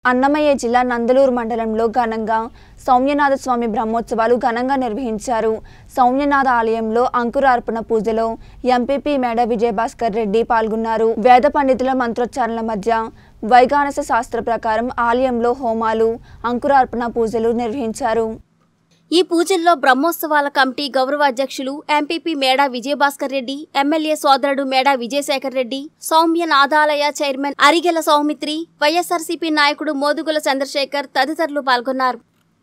అన్నమయ్య జిల్లా నందలూరు మండలంలో ఘనంగా సౌమ్యనాథ స్వామి బ్రహ్మోత్సవాలు ఘనంగా నిర్వహించారు సౌమ్యనాథ ఆలయంలో అంకురార్పణ పూజలో ఎంపీపీ మేడ విజయభాస్కర్ రెడ్డి పాల్గొన్నారు వేద పండితుల మంత్రోచ్చారణల మధ్య వైగానస శాస్త్ర ప్రకారం ఆలయంలో హోమాలు అంకురార్పణ పూజలు నిర్వహించారు ఈ పూజల్లో బ్రహ్మోత్సవాల కమిటీ గౌరవ అధ్యక్షులు ఎంపీపీ మేడా విజయభాస్కర్ రెడ్డి ఎమ్మెల్యే సోదరుడు మేడా విజయశేఖర్ రెడ్డి సౌమ్య నాదాలయ చైర్మన్ అరిగెల సౌమిత్రి వైఎస్ఆర్సీపీ నాయకుడు మోదుగుల చంద్రశేఖర్ తదితరులు పాల్గొన్నారు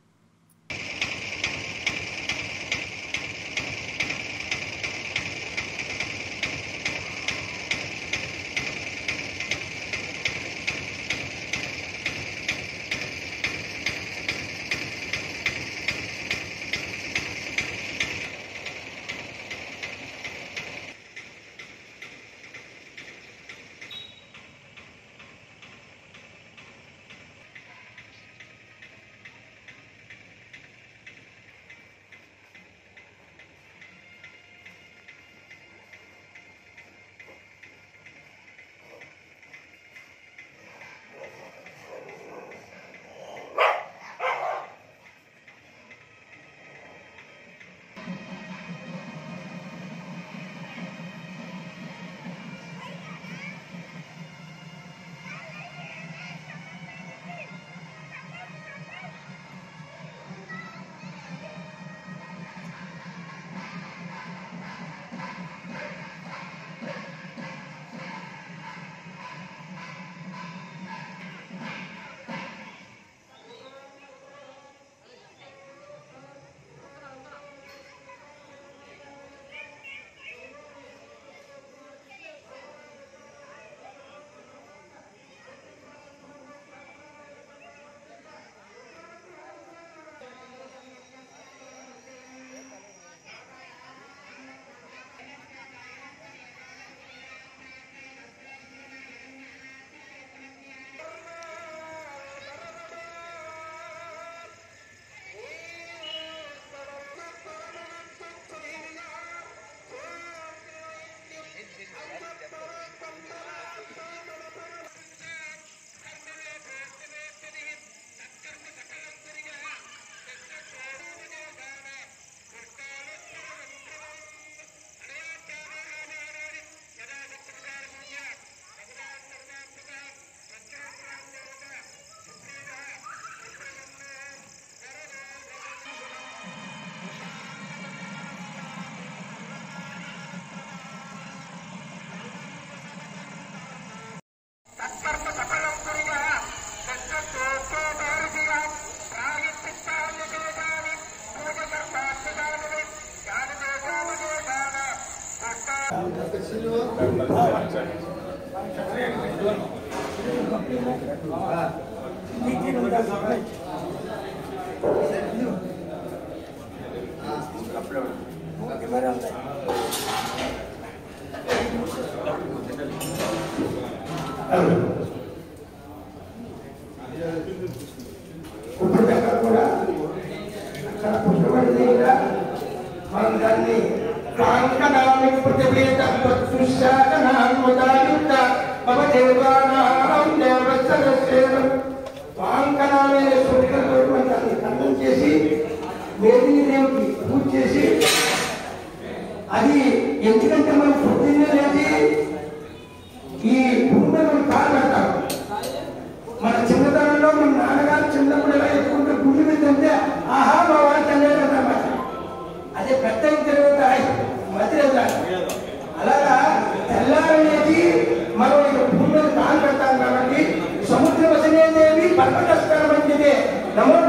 ఇప్పుడు దగ్గర కూడా అక్కడ పుట్టబడి దగ్గర మనం దాన్ని కాంకణాన్ని ప్రతివేద ప్రత్యుషాకనాన్ముదాయుక్త మమ దేవానాం దేవసరసేవం కాంకణాలనే సూర్యులతో దాన్ని ఖండం చేసి వేదిని దేవుడికి పూజ చేసి అది ఎందుకంటే మనం పొద్దున్నే లేచి ఈ భూమి మీద మనం కాలు పెడతాం మన చిన్నతనంలో మన నాన్నగారు చిన్నప్పుడు ఎలా ఎక్కుంటే గుడి మీద ఉంటే ఆహా మా వాడు తెలియదన్నమాట అదే పెద్ద అయిన తర్వాత మధ్య అలాగా తెల్లారనేది మనం ఇక భూమి మీద కాలు పెడతాం కాబట్టి సముద్ర వసనేదేవి పర్వతస్థానం వంటిదే నమో